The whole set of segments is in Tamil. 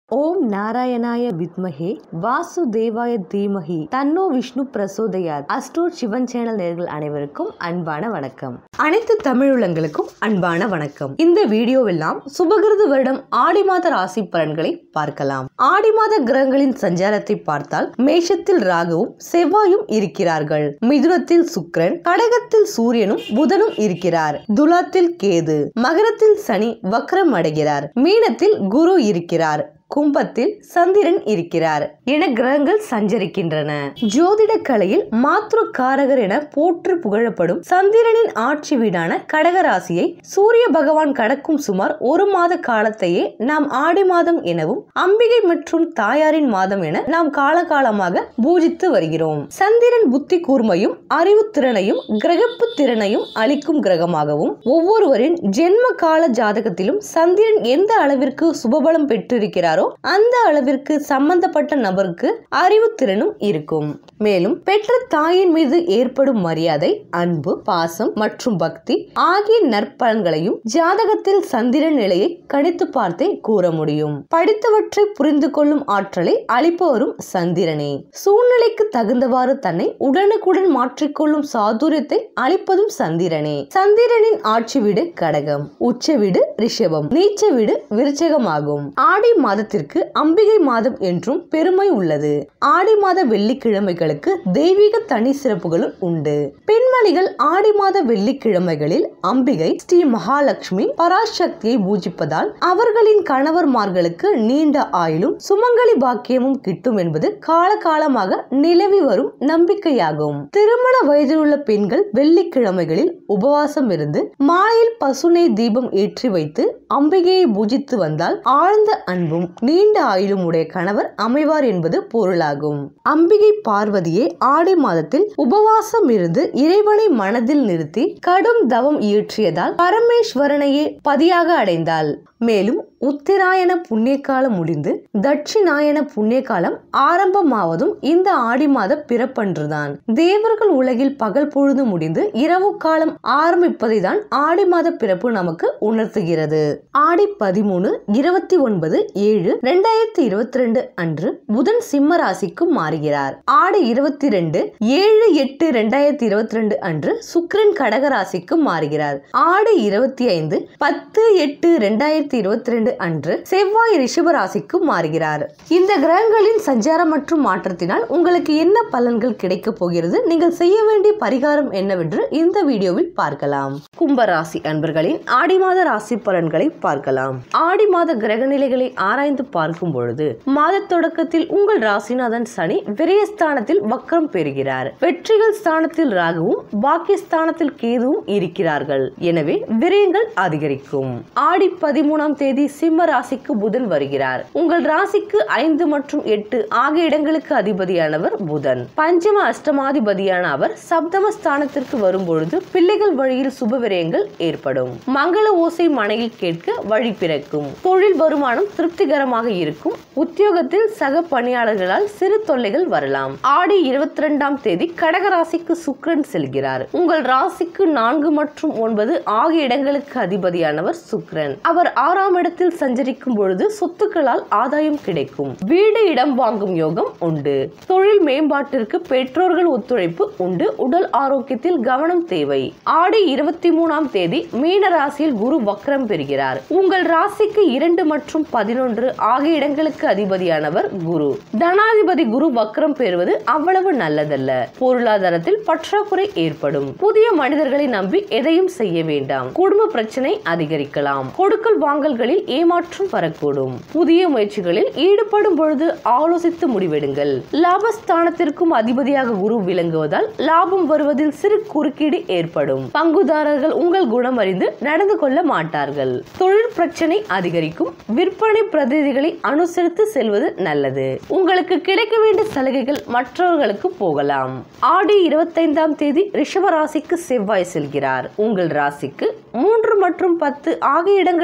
ஓம் நாராயணாய வித்மஹே வாசுதேவாய தீமஹி தன்னோ விஷ்ணு பிரசோதயாத் அஸ்ட்ரோட் சிவன் சேனல் நேர்கள் அனைவருக்கும் அன்பான வணக்கம் அனைத்து தமிழுள்ளங்களுக்கும் அன்பான வணக்கம் இந்த வீடியோவெல்லாம் சுபகிருது வருடம் ஆடி மாத ராசி பலன்களை பார்க்கலாம் ஆடி மாத கிரகங்களின் சஞ்சாரத்தை பார்த்தால் மேஷத்தில் ராகுவும் செவ்வாயும் இருக்கிறார்கள் மிதுனத்தில் சுக்கிரன் கடகத்தில் சூரியனும் புதனும் இருக்கிறார் துலாத்தில் கேது மகரத்தில் சனி வக்ரம் அடைகிறார் மீனத்தில் குரு இருக்கிறார் கும்பத்தில் சந்திரன் இருக்கிறார் என கிரகங்கள் சஞ்சரிக்கின்றன ஜோதிட கலையில் மாத்ரு காரகர் என போற்று புகழப்படும் சந்திரனின் ஆட்சி வீடான கடகராசியை சூரிய பகவான் கடக்கும் சுமார் ஒரு மாத காலத்தையே நாம் ஆடி மாதம் எனவும் அம்பிகை மற்றும் தாயாரின் மாதம் என நாம் காலகாலமாக பூஜித்து வருகிறோம் சந்திரன் புத்தி கூர்மையும் அறிவு திறனையும் கிரகப்பு திறனையும் அளிக்கும் கிரகமாகவும் ஒவ்வொருவரின் ஜென்ம கால ஜாதகத்திலும் சந்திரன் எந்த அளவிற்கு சுபபலம் பெற்றிருக்கிறாரோ அந்த அளவிற்கு சம்பந்தப்பட்ட நபருக்கு அறிவுத்திறனும் இருக்கும் மேலும் பெற்ற தாயின் மீது ஏற்படும் மரியாதை அன்பு பாசம் மற்றும் பக்தி ஆகிய நற்பலன்களையும் ஜாதகத்தில் சந்திரன் நிலையை கணித்து பார்த்தே கூற முடியும் படித்தவற்றை புரிந்து கொள்ளும் ஆற்றலை அளிப்பவரும் சந்திரனே சூழ்நிலைக்கு தகுந்தவாறு தன்னை உடனுக்குடன் மாற்றிக்கொள்ளும் சாதுரியத்தை அளிப்பதும் சந்திரனே சந்திரனின் ஆட்சி வீடு கடகம் உச்ச வீடு ரிஷபம் நீச்ச வீடு விருச்சகமாகும் ஆடி மாதத்திற்கு அம்பிகை மாதம் என்றும் பெருமை உள்ளது ஆடி மாத வெள்ளிக்கிழமைகளுக்கு தெய்வீக தனி சிறப்புகளும் உண்டு பெண்மணிகள் ஆடி மாத வெள்ளிக்கிழமைகளில் அம்பிகை ஸ்ரீ மகாலட்சுமி பராசக்தியை பூஜிப்பதால் அவர்களின் கணவர்மார்களுக்கு நீண்ட ஆயுளும் சுமங்கலி பாக்கியமும் கிட்டும் என்பது காலகாலமாக நிலவி வரும் நம்பிக்கையாகும் திருமண வயதில் உள்ள பெண்கள் வெள்ளிக்கிழமைகளில் உபவாசம் இருந்து மாலையில் பசுனை தீபம் ஏற்றி வைத்து அம்பிகையை பூஜித்து வந்தால் ஆழ்ந்த அன்பும் நீண்ட ஆயுளும் உடைய கணவர் அமைவார் என்பது பொருளாகும் அம்பிகை பார்வதியே ஆடி மாதத்தில் உபவாசம் இருந்து இறைவனை மனதில் நிறுத்தி கடும் தவம் இயற்றியதால் பரமேஸ்வரனையே பதியாக அடைந்தாள் மேலும் உத்திராயண புண்ணிய காலம் முடிந்து தட்சிணாயன புண்ணிய காலம் ஆரம்பமாவதும் இந்த ஆடி மாத பிறப்பன்றுதான் தேவர்கள் உலகில் பகல் பொழுது முடிந்து இரவு காலம் ஆரம்பிப்பதை தான் ஆடி மாத பிறப்பு நமக்கு உணர்த்துகிறது ஆடி பதிமூணு இருபத்தி ஒன்பது ஏழு ரெண்டாயிரத்தி இருபத்தி ரெண்டு அன்று புதன் சிம்ம ராசிக்கு மாறுகிறார் ஆடி இருபத்தி ரெண்டு ஏழு எட்டு ரெண்டாயிரத்தி இருபத்தி ரெண்டு அன்று சுக்கிரன் கடக ராசிக்கு மாறுகிறார் ஆடி இருபத்தி ஐந்து பத்து எட்டு ரெண்டாயிரத்தி இருபத்தி ரெண்டு அன்று செவ்வாய் ரிஷப ராசிக்கு மாறுகிறார் இந்த கிரகங்களின் சஞ்சாரம் மற்றும் மாற்றத்தினால் உங்களுக்கு என்ன பலன்கள் கிடைக்க போகிறது நீங்கள் செய்ய வேண்டிய பரிகாரம் என்னவென்று இந்த வீடியோவில் பார்க்கலாம் கும்ப ராசி அன்பர்களின் ஆடி மாத ராசி பலன்களை பார்க்கலாம் ஆடி மாத கிரக நிலைகளை ஆராய்ந்து பார்க்கும் பொழுது மாத தொடக்கத்தில் உங்கள் ராசிநாதன் சனி விரயஸ்தானத்தில் வக்ரம் பெறுகிறார் வெற்றிகள் ஸ்தானத்தில் ராகுவும் பாக்கியஸ்தானத்தில் கேதுவும் இருக்கிறார்கள் எனவே விரயங்கள் அதிகரிக்கும் ஆடி பதிமூணாம் தேதி சிம்ம ராசிக்கு புதன் வருகிறார் உங்கள் ராசிக்கு ஐந்து மற்றும் எட்டு ஆகிய இடங்களுக்கு அதிபதியானவர் புதன் பஞ்சம அஷ்டமாதிபதியான அவர் சப்தம ஸ்தானத்திற்கு வரும்பொழுது பிள்ளைகள் வழியில் சுப விரயங்கள் ஏற்படும் மங்கள ஓசை மனையில் கேட்க வழி பிறக்கும் தொழில் வருமானம் திருப்திகரமாக இருக்கும் உத்தியோகத்தில் சக பணியாளர்களால் சிறு தொல்லைகள் வரலாம் ஆடி இருபத்தி ரெண்டாம் தேதி கடக ராசிக்கு சுக்கிரன் செல்கிறார் உங்கள் ராசிக்கு நான்கு மற்றும் ஒன்பது ஆகிய இடங்களுக்கு அதிபதியானவர் சுக்கிரன் அவர் ஆறாம் இடத்தில் சஞ்சரிக்கும் பொழுது சொத்துக்களால் ஆதாயம் கிடைக்கும் வீடு இடம் வாங்கும் யோகம் உண்டு தொழில் மேம்பாட்டிற்கு பெற்றோர்கள் ஒத்துழைப்பு உண்டு உடல் ஆரோக்கியத்தில் கவனம் தேவை ஆடி இருபத்தி மூணாம் தேதி மீன ராசியில் குரு வக்ரம் பெறுகிறார் உங்கள் ராசிக்கு இரண்டு மற்றும் பதினொன்று ஆகிய இடங்களுக்கு அதிபதியானவர் குரு தனாதிபதி குரு வக்ரம் பெறுவது அவ்வளவு நல்லதல்ல பொருளாதாரத்தில் பற்றாக்குறை ஏற்படும் புதிய மனிதர்களை நம்பி எதையும் செய்ய வேண்டாம் குடும்ப பிரச்சனை அதிகரிக்கலாம் கொடுக்கல் வாங்கல்களில் ஏமாற்றம் வரக்கூடும் புதிய முயற்சிகளில் ஈடுபடும் பொழுது ஆலோசித்து முடிவெடுங்கள் லாபஸ்தானத்திற்கும் அதிபதியாக குரு விளங்குவதால் லாபம் வருவதில் சிறு குறுக்கீடு ஏற்படும் பங்குதாரர்கள் உங்கள் குணம் அறிந்து நடந்து கொள்ள மாட்டார்கள் தொழில் பிரச்சனை அதிகரிக்கும் விற்பனை பிரதிநிதிகளை அனுசரித்து செல்வது நல்லது உங்களுக்கு கிடைக்க வேண்டிய சலுகைகள் மற்றவர்களுக்கு போகலாம் ஆடி இருபத்தைந்தாம் தேதி ரிஷப ராசிக்கு செவ்வாய் செல்கிறார் உங்கள் ராசிக்கு மூன்று மற்றும் பத்து ஆகிய இடங்களுக்கு அதிபதி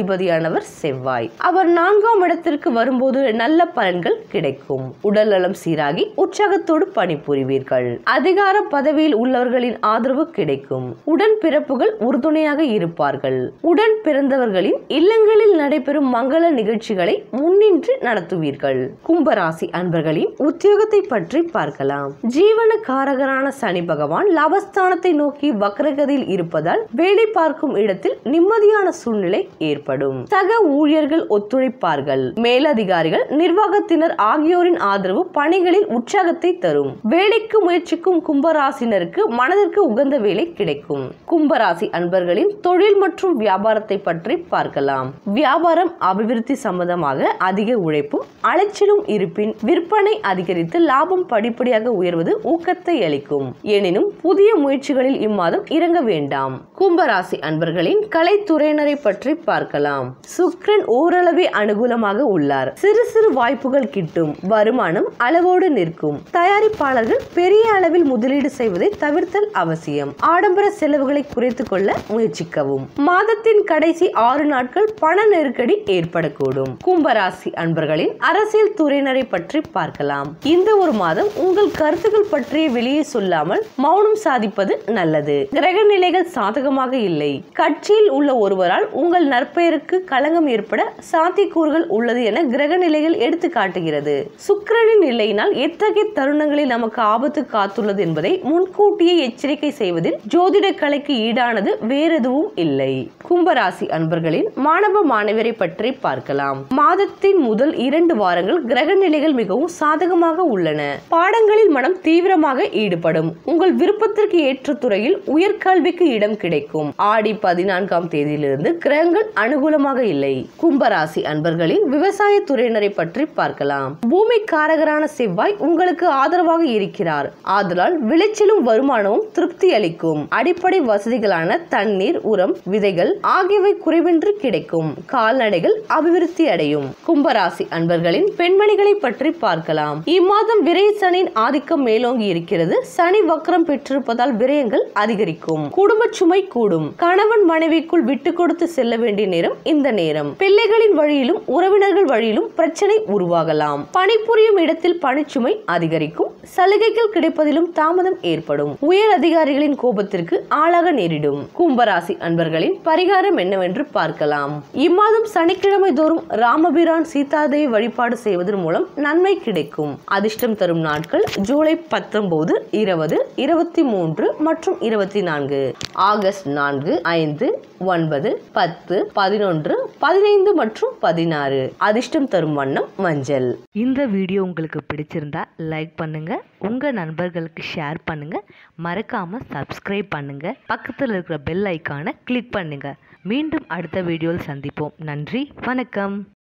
அதிபதியானவர் செவ்வாய் அவர் நான்காம் இடத்திற்கு வரும்போது நல்ல பலன்கள் கிடைக்கும் உடல் நலம் சீராகி உற்சாகத்தோடு பணிபுரிவீர்கள் அதிகார பதவியில் உள்ளவர்களின் ஆதரவு கிடைக்கும் உடன் பிறப்புகள் உறுதுணையாக இருப்பார்கள் உடன் பிறந்தவர்களின் இல்லங்களில் நடைபெறும் மங்கள நிகழ்ச்சிகளை முன்னின்று நடத்துவீர்கள் கும்பராசி அன்பர்களின் உத்தியோகத்தை பற்றி பார்க்கலாம் ஜீவன காரகரான சனி பகவான் லாபஸ்தானத்தை நோக்கி வக்ரகதியில் இருப்பதால் வேலை பார்க்கும் இடத்தில் நிம்மதியான சூழ்நிலை ஏற்படும் சக ஊழியர்கள் ஒத்துழைப்பார்கள் மேலதிகாரிகள் நிர்வாகத்தினர் ஆகியோரின் ஆதரவு பணிகளில் உற்சாகத்தை தரும் வேலைக்கு முயற்சிக்கும் கும்பராசினருக்கு மனதிற்கு உகந்த வேலை கிடைக்கும் கும்பராசி அன்பர்களின் தொழில் மற்றும் வியாபாரத்தை பற்றி பார்க்கலாம் வியாபாரம் அபிவிருத்தி சம்பந்தமாக அதிக உழைப்பும் அலைச்சலும் இருப்பின் விற்பனை அதிகரித்து லாபம் படிப்படியாக உயர்வது ஊக்கத்தை அளிக்கும் எனினும் புதிய முயற்சிகளில் இம்மாதம் இறங்க வேண்டாம் கும்பராசி அன்பர்களின் கலைத்துறையினரை பற்றி பார்க்கலாம் சுக்ரன் ஓரளவே அனுகூலமாக உள்ளார் சிறு சிறு வாய்ப்புகள் கிட்டும் வருமானம் அளவோடு நிற்கும் தயாரிப்பாளர்கள் பெரிய அளவில் முதலீடு செய்வதை தவிர்த்தல் அவசியம் ஆடம்பர செலவுகளை குறைத்துக் கொள்ள முயற்சிக்கவும் மாதத்தின் கடைசி ஆறு நாட்கள் பண நெருக்கடி ஏற்படக்கூடும் கும்பராசி அன்பர்களின் அரசியல் துறையினரை பற்றி பார்க்கலாம் இந்த ஒரு மாதம் உங்கள் கருத்துக்கள் பற்றிய வெளியே சொல்லாமல் மௌனம் சாதிப்பது நல்லது கிரக நிலைகள் சாதகமாக இல்லை கட்சியில் உள்ள ஒருவரால் உங்கள் நற்பெயருக்கு களங்கம் ஏற்பட சாத்தியக்கூறுகள் உள்ளது என கிரக நிலைகள் எடுத்து காட்டுகிறது சுக்கிரனின் நிலையினால் எத்தகைய தருணங்களில் நமக்கு ஆபத்து காத்துள்ளது என்பதை முன்கூட்டியே எச்சரிக்கை செய்வதில் ஜோதிட கலைக்கு ஈடானது வேறெதுவும் இல்லை கும்பராசி அன்பர்களின் மாணவ மாணவியரை பற்றி பார்க்கலாம் மாதத்தின் முதல் இரண்டு வாரங்கள் கிரக நிலைகள் மிகவும் சாதகமாக உள்ளன பாடங்களில் மனம் தீவிரமாக ஈடுபடும் உங்கள் விருப்பத்திற்கு ஏற்ற துறையில் உயர்கல்விக்கு இடம் கிடைக்கும் ஆடி பதினான்காம் தேதியிலிருந்து கிரகங்கள் அனுகூலமாக இல்லை கும்பராசி அன்பர்களின் விவசாய துறையினரை பற்றி பார்க்கலாம் பூமி காரகரான செவ்வாய் உங்களுக்கு ஆதரவாக இருக்கிறார் ஆதலால் விளைச்சலும் வருமானமும் திருப்தி அளிக்கும் அடிப்படை வசதிகளான தண்ணீர் உரம் விதைகள் ஆகியவை குறைவின்றி கிடைக்கும் கால்நடைகள் அபிவிருத்தி அடையும் கும்பராசி அன்பர்களின் பெண்மணிகளை பற்றி பார்க்கலாம் இம்மாதம் விரை சனியின் ஆதிக்கம் மேலோங்கி இருக்கிறது சனி வக்ரம் பெற்றிருப்பதால் விரயங்கள் அதிகரிக்கும் குடும்ப சுமை கூடும் கணவன் மனைவிக்குள் விட்டு கொடுத்து செல்ல வேண்டிய நேரம் இந்த நேரம் பிள்ளைகளின் வழியிலும் உறவினர்கள் வழியிலும் பிரச்சனை உருவாகலாம் பணிபுரியும் இடத்தில் பணிச்சுமை அதிகரிக்கும் சலுகைகள் கிடைப்பதிலும் தாமதம் ஏற்படும் உயர் அதிகாரிகளின் கோபத்திற்கு ஆளாக நேரிடும் கும்பராசி அன்பர்களின் பரிகாரம் என்னவென்று பார்க்கலாம் இம்மாதம் சனிக்கிழமை தோறும் ராமபிரான் சீதாதேவி வழிபாடு செய்வதன் மூலம் நன்மை கிடைக்கும் அதிர்ஷ்டம் தரும் நாட்கள் ஜூலை பத்தொன்பது இருபது இருபத்தி மூன்று மற்றும் இருபத்தி நான்கு ஆகஸ்ட் நான்கு ஐந்து ஒன்பது பத்து பதினொன்று பதினைந்து மற்றும் பதினாறு அதிர்ஷ்டம் தரும் வண்ணம் மஞ்சள் இந்த வீடியோ உங்களுக்கு பிடிச்சிருந்தா லைக் பண்ணுங்க உங்க நண்பர்களுக்கு ஷேர் பண்ணுங்க மறக்காம சப்ஸ்கிரைப் பண்ணுங்க பக்கத்தில் இருக்கிற பெல் ஐக்கானை கிளிக் பண்ணுங்க மீண்டும் அடுத்த வீடியோவில் சந்திப்போம் நன்றி வணக்கம்